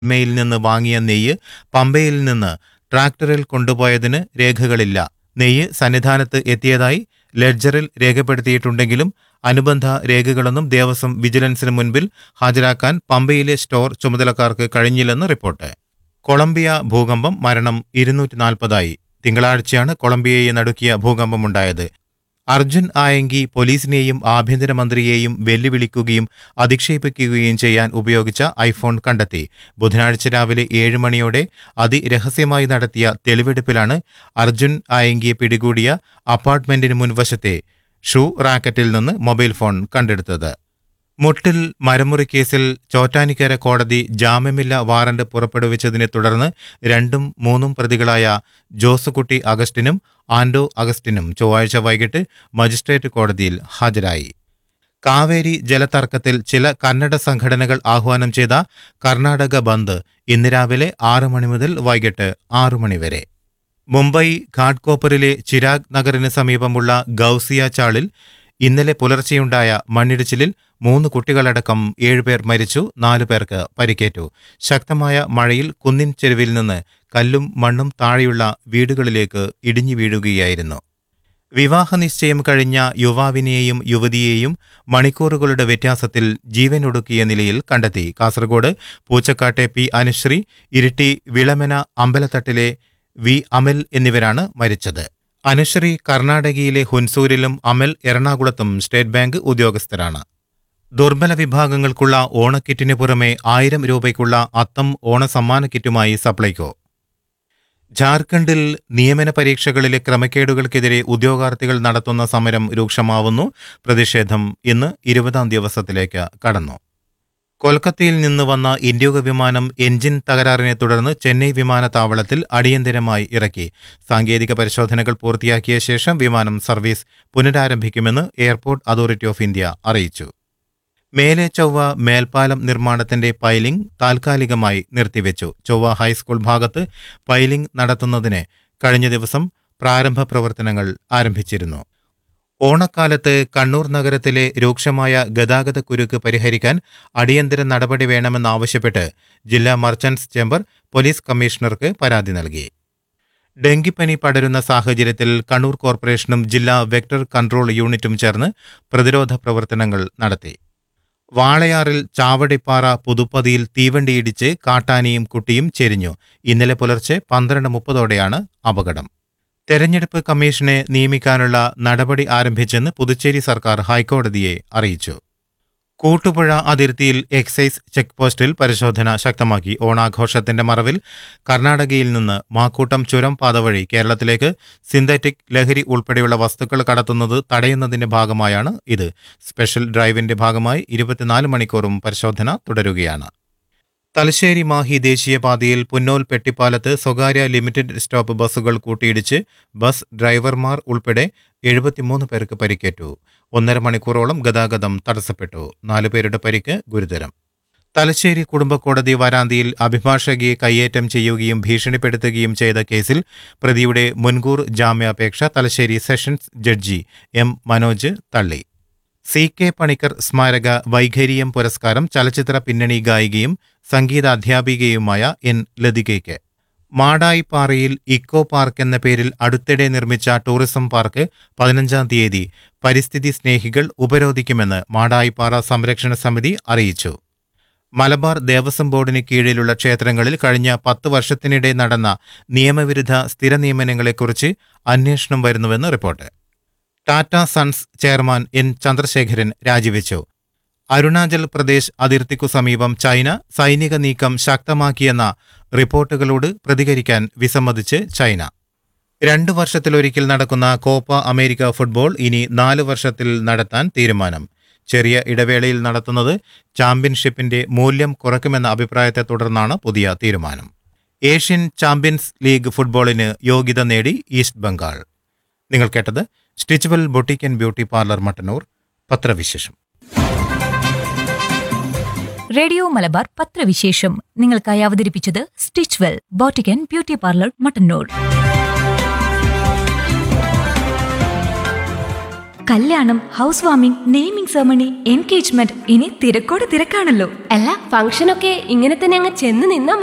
മേയിൽ നിന്ന് വാങ്ങിയ നെയ്യ് പമ്പയിൽ നിന്ന് ട്രാക്ടറിൽ കൊണ്ടുപോയതിന് രേഖകളില്ല നെയ്യ് സന്നിധാനത്ത് എത്തിയതായി ലെഡ്ജറിൽ രേഖപ്പെടുത്തിയിട്ടുണ്ടെങ്കിലും അനുബന്ധ രേഖകളൊന്നും ദേവസ്വം വിജിലൻസിന് മുൻപിൽ ഹാജരാക്കാൻ പമ്പയിലെ സ്റ്റോർ ചുമതലക്കാർക്ക് കഴിഞ്ഞില്ലെന്ന് റിപ്പോർട്ട് കൊളംബിയ ഭൂകമ്പം മരണം ഇരുന്നൂറ്റി നാൽപ്പതായി തിങ്കളാഴ്ചയാണ് കൊളംബിയയെ നടുക്കിയ ഭൂകമ്പമുണ്ടായത് അർജുൻ ആയെങ്കി പോലീസിനെയും ആഭ്യന്തരമന്ത്രിയെയും വെല്ലുവിളിക്കുകയും അധിക്ഷേപിക്കുകയും ചെയ്യാൻ ഉപയോഗിച്ച ഐഫോൺ കണ്ടെത്തി ബുധനാഴ്ച രാവിലെ ഏഴ് മണിയോടെ അതിരഹസ്യമായി നടത്തിയ തെളിവെടുപ്പിലാണ് അർജുൻ ആയെങ്കിയെ പിടികൂടിയ അപ്പാർട്ട്മെന്റിന് മുൻവശത്തെ ഷൂ റാക്കറ്റിൽ നിന്ന് മൊബൈൽ ഫോൺ കണ്ടെടുത്തത് മുട്ടിൽ മരമുറി കേസിൽ ചോറ്റാനിക്കര കോടതി ജാമ്യമില്ല വാറണ്ട് പുറപ്പെടുവിച്ചതിനെ തുടർന്ന് രണ്ടും മൂന്നും പ്രതികളായ ജോസുകുട്ടി അഗസ്റ്റിനും ആൻഡോ അഗസ്റ്റിനും ചൊവ്വാഴ്ച വൈകിട്ട് മജിസ്ട്രേറ്റ് കോടതിയിൽ ഹാജരായി കാവേരി ജലതർക്കത്തിൽ ചില കന്നഡ സംഘടനകൾ ആഹ്വാനം ചെയ്ത കർണാടക ബന്ദ് ഇന്ന് രാവിലെ ആറ് മണി മുതൽ വൈകിട്ട് ആറു മണി വരെ മുംബൈ ഘാട്ട്കോപ്പറിലെ ചിരാഗ് നഗറിന് സമീപമുള്ള ഗൌസിയ ചാളിൽ ഇന്നലെ പുലർച്ചെയുണ്ടായ മണ്ണിടിച്ചിലിൽ മൂന്ന് കുട്ടികളടക്കം ഏഴുപേർ മരിച്ചു നാലു പേർക്ക് പരിക്കേറ്റു ശക്തമായ മഴയിൽ കുന്നിൻ ചെരുവിൽ നിന്ന് കല്ലും മണ്ണും താഴെയുള്ള വീടുകളിലേക്ക് ഇടിഞ്ഞു വീഴുകയായിരുന്നു വിവാഹ നിശ്ചയം കഴിഞ്ഞ യുവാവിനെയും യുവതിയെയും മണിക്കൂറുകളുടെ വ്യത്യാസത്തിൽ ജീവനൊടുക്കിയ നിലയിൽ കണ്ടെത്തി കാസർഗോഡ് പൂച്ചക്കാട്ടെ പി അനുശ്രീ ഇരിട്ടി വിളമന അമ്പലത്തട്ടിലെ വി അമൽ എന്നിവരാണ് മരിച്ചത് അനുശ്രീ കർണാടകയിലെ ഹുൻസൂരിലും അമൽ എറണാകുളത്തും സ്റ്റേറ്റ് ബാങ്ക് ഉദ്യോഗസ്ഥരാണ് ദുർബല വിഭാഗങ്ങൾക്കുള്ള ഓണക്കിറ്റിന് പുറമെ ആയിരം രൂപയ്ക്കുള്ള അത്തം ഓണ സമ്മാന കിറ്റുമായി സപ്ലൈകോ ജാർഖണ്ഡിൽ നിയമന പരീക്ഷകളിലെ ക്രമക്കേടുകൾക്കെതിരെ ഉദ്യോഗാർത്ഥികൾ നടത്തുന്ന സമരം രൂക്ഷമാവുന്നു പ്രതിഷേധം ഇന്ന് ഇരുപതാം ദിവസത്തിലേക്ക് കടന്നു കൊൽക്കത്തയിൽ നിന്ന് വന്ന ഇൻഡിഗോ വിമാനം എഞ്ചിൻ തകരാറിനെ തുടർന്ന് ചെന്നൈ വിമാനത്താവളത്തിൽ അടിയന്തരമായി ഇറക്കി സാങ്കേതിക പരിശോധനകൾ പൂർത്തിയാക്കിയ ശേഷം വിമാനം സർവീസ് പുനരാരംഭിക്കുമെന്ന് എയർപോർട്ട് അതോറിറ്റി ഓഫ് ഇന്ത്യ അറിയിച്ചു മേലെ ചൊവ്വ മേൽപ്പാലം നിർമ്മാണത്തിന്റെ പൈലിംഗ് താൽക്കാലികമായി നിർത്തിവെച്ചു ചൊവ്വ ഹൈസ്കൂൾ ഭാഗത്ത് പൈലിംഗ് നടത്തുന്നതിന് കഴിഞ്ഞ ദിവസം പ്രാരംഭ പ്രവർത്തനങ്ങൾ ആരംഭിച്ചിരുന്നു ഓണക്കാലത്ത് കണ്ണൂർ നഗരത്തിലെ രൂക്ഷമായ ഗതാഗത കുരുക്ക് പരിഹരിക്കാൻ അടിയന്തര നടപടി വേണമെന്നാവശ്യപ്പെട്ട് ജില്ലാ മർച്ചന്റ്സ് ചേംബർ പോലീസ് കമ്മീഷണർക്ക് പരാതി നൽകി ഡെങ്കിപ്പനി പടരുന്ന സാഹചര്യത്തിൽ കണ്ണൂർ കോർപ്പറേഷനും ജില്ലാ വെക്ടർ കൺട്രോൾ യൂണിറ്റും ചേർന്ന് പ്രതിരോധ പ്രവർത്തനങ്ങൾ നടത്തി വാളയാറിൽ ചാവടിപ്പാറ പുതുപ്പതിയിൽ തീവണ്ടിയിടിച്ച് കാട്ടാനിയും കുട്ടിയും ചെരിഞ്ഞു ഇന്നലെ പുലർച്ചെ പന്ത്രണ്ട് മുപ്പതോടെയാണ് അപകടം തെരഞ്ഞെടുപ്പ് കമ്മീഷനെ നിയമിക്കാനുള്ള നടപടി ആരംഭിച്ചെന്ന് പുതുച്ചേരി സർക്കാർ ഹൈക്കോടതിയെ അറിയിച്ചു കൂട്ടുപുഴ അതിർത്തിയിൽ എക്സൈസ് ചെക്ക് പോസ്റ്റിൽ പരിശോധന ശക്തമാക്കി ഓണാഘോഷത്തിന്റെ മറവിൽ കർണാടകയിൽ നിന്ന് മാക്കൂട്ടം ചുരം പാത വഴി കേരളത്തിലേക്ക് സിന്തറ്റിക് ലഹരി ഉൾപ്പെടെയുള്ള വസ്തുക്കൾ കടത്തുന്നത് തടയുന്നതിന്റെ ഭാഗമായാണ് ഇത് സ്പെഷ്യൽ ഡ്രൈവിന്റെ ഭാഗമായി ഇരുപത്തിനാല് മണിക്കൂറും പരിശോധന തുടരുകയാണ് തലശ്ശേരി മാഹി ദേശീയപാതയിൽ പുന്നോൽ പെട്ടിപ്പാലത്ത് സ്വകാര്യ ലിമിറ്റഡ് സ്റ്റോപ്പ് ബസ്സുകൾ കൂട്ടിയിടിച്ച് ബസ് ഡ്രൈവർമാർ ഉൾപ്പെടെ എഴുപത്തിമൂന്ന് പേർക്ക് പരിക്കേറ്റു ഒന്നര മണിക്കൂറോളം ഗതാഗതം തടസ്സപ്പെട്ടു നാലുപേരുടെ പരിക്ക് ഗുരുതരം തലശ്ശേരി കുടുംബക്കോടതി വരാന്തിയിൽ അഭിഭാഷകയെ കയ്യേറ്റം ചെയ്യുകയും ഭീഷണിപ്പെടുത്തുകയും ചെയ്ത കേസിൽ പ്രതിയുടെ മുൻകൂർ ജാമ്യാപേക്ഷ Thalassery sessions judge M Manoj തള്ളി സി കെ പണിക്കർ സ്മാരക വൈഖരിയം പുരസ്കാരം ചലച്ചിത്ര പിന്നണി ഗായികയും സംഗീത അധ്യാപികയുമായ എൻ ലതികയ്ക്ക് മാടായിപ്പാറയിൽ ഇക്കോ പാർക്ക് എന്ന പേരിൽ അടുത്തിടെ നിർമ്മിച്ച ടൂറിസം പാർക്ക് പതിനഞ്ചാം തീയതി പരിസ്ഥിതി സ്നേഹികൾ ഉപരോധിക്കുമെന്ന് മാടായിപ്പാറ സംരക്ഷണ സമിതി അറിയിച്ചു മലബാർ ദേവസ്വം ബോർഡിന് കീഴിലുള്ള ക്ഷേത്രങ്ങളിൽ കഴിഞ്ഞ പത്ത് വർഷത്തിനിടെ നടന്ന നിയമവിരുദ്ധ സ്ഥിര നിയമനങ്ങളെക്കുറിച്ച് അന്വേഷണം വരുന്നുവെന്ന് report Tata Sons chairman N Chandrasekaran രാജിവെച്ചു അരുണാചൽ പ്രദേശ് അതിർത്തിക്കു സമീപം ചൈന സൈനിക നീക്കം ശക്തമാക്കിയെന്ന റിപ്പോർട്ടുകളോട് പ്രതികരിക്കാൻ വിസമ്മതിച്ച് ചൈന രണ്ടു വർഷത്തിലൊരിക്കൽ നടക്കുന്ന കോപ്പ അമേരിക്ക ഫുട്ബോൾ ഇനി നാല് വർഷത്തിൽ നടത്താൻ തീരുമാനം ചെറിയ ഇടവേളയിൽ നടത്തുന്നത് ചാമ്പ്യൻഷിപ്പിന്റെ മൂല്യം കുറയ്ക്കുമെന്ന അഭിപ്രായത്തെ തുടർന്നാണ് പുതിയ തീരുമാനം ഏഷ്യൻ ചാമ്പ്യൻസ് ലീഗ് ഫുട്ബോളിന് യോഗ്യത നേടി ഈസ്റ്റ് ബംഗാൾ നിങ്ങൾ കേട്ടത് Stitchwell boutique and beauty parlour Mattannur പത്രവിശേഷം റേഡിയോ മലബാർ പത്രവിശേഷം നിങ്ങൾക്കായി അവതരിപ്പിച്ചത് Stitchwell boutique and beauty parlour Mattannur കല്യാണം housewarming naming ceremony engagement ഇനി തിരക്കോട് തിരക്കാണല്ലോ അല്ല ഫംഗ്ഷനൊക്കെ ഇങ്ങനെ തന്നെ അങ്ങ് ചെന്ന് നിന്നാ